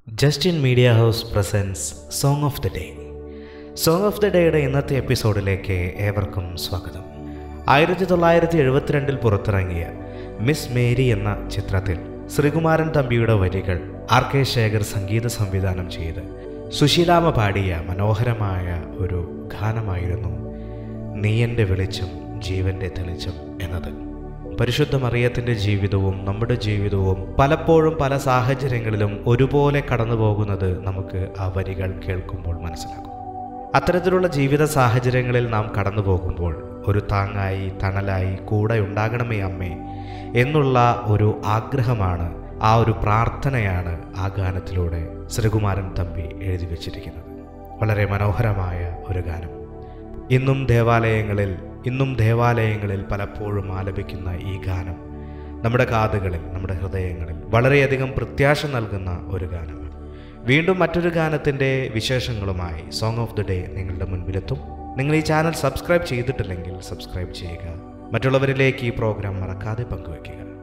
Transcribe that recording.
Justin Media House presents song of the day song of the ഡേയുടെ ഇന്നത്തെ എപ്പിസോഡിലേക്ക് ഏവർക്കും സ്വാഗതം ആയിരത്തി തൊള്ളായിരത്തി എഴുപത്തിരണ്ടിൽ പുറത്തിറങ്ങിയ മിസ് മേരി എന്ന ചിത്രത്തിൽ ശ്രീകുമാരൻ തമ്പിയുടെ വരികൾ ആർ കെ ശേഖർ സംഗീത സംവിധാനം ചെയ്ത് സുശീലാമ പാടിയ മനോഹരമായ ഒരു ഗാനമായിരുന്നു നീ എൻ്റെ വെളിച്ചം ജീവൻ്റെ തെളിച്ചം എന്നത് പരിശുദ്ധ മറിയത്തിൻ്റെ ജീവിതവും നമ്മുടെ ജീവിതവും പലപ്പോഴും പല സാഹചര്യങ്ങളിലും ഒരുപോലെ കടന്നു പോകുന്നത് നമുക്ക് ആ വരികൾ കേൾക്കുമ്പോൾ മനസ്സിലാകും അത്തരത്തിലുള്ള ജീവിത സാഹചര്യങ്ങളിൽ നാം കടന്നു പോകുമ്പോൾ ഒരു താങ്ങായി തണലായി കൂടെ ഉണ്ടാകണമേ അമ്മേ എന്നുള്ള ഒരു ആഗ്രഹമാണ് ആ ഒരു പ്രാർത്ഥനയാണ് ആ ഗാനത്തിലൂടെ ശ്രീകുമാരൻ തമ്പി എഴുതി വച്ചിരിക്കുന്നത് വളരെ മനോഹരമായ ഒരു ഗാനം ഇന്നും ദേവാലയങ്ങളിൽ ഇന്നും ദേവാലയങ്ങളിൽ പലപ്പോഴും ആലപിക്കുന്ന ഈ ഗാനം നമ്മുടെ കാതുകളിൽ നമ്മുടെ ഹൃദയങ്ങളിൽ വളരെയധികം പ്രത്യാശ നൽകുന്ന ഒരു ഗാനമാണ് വീണ്ടും മറ്റൊരു ഗാനത്തിൻ്റെ വിശേഷങ്ങളുമായി സോങ് ഓഫ് ദി ഡേ നിങ്ങളുടെ മുൻപിലെത്തും നിങ്ങൾ ഈ ചാനൽ സബ്സ്ക്രൈബ് ചെയ്തിട്ടില്ലെങ്കിൽ സബ്സ്ക്രൈബ് ചെയ്യുക മറ്റുള്ളവരിലേക്ക് ഈ പ്രോഗ്രാം മറക്കാതെ പങ്കുവയ്ക്കുക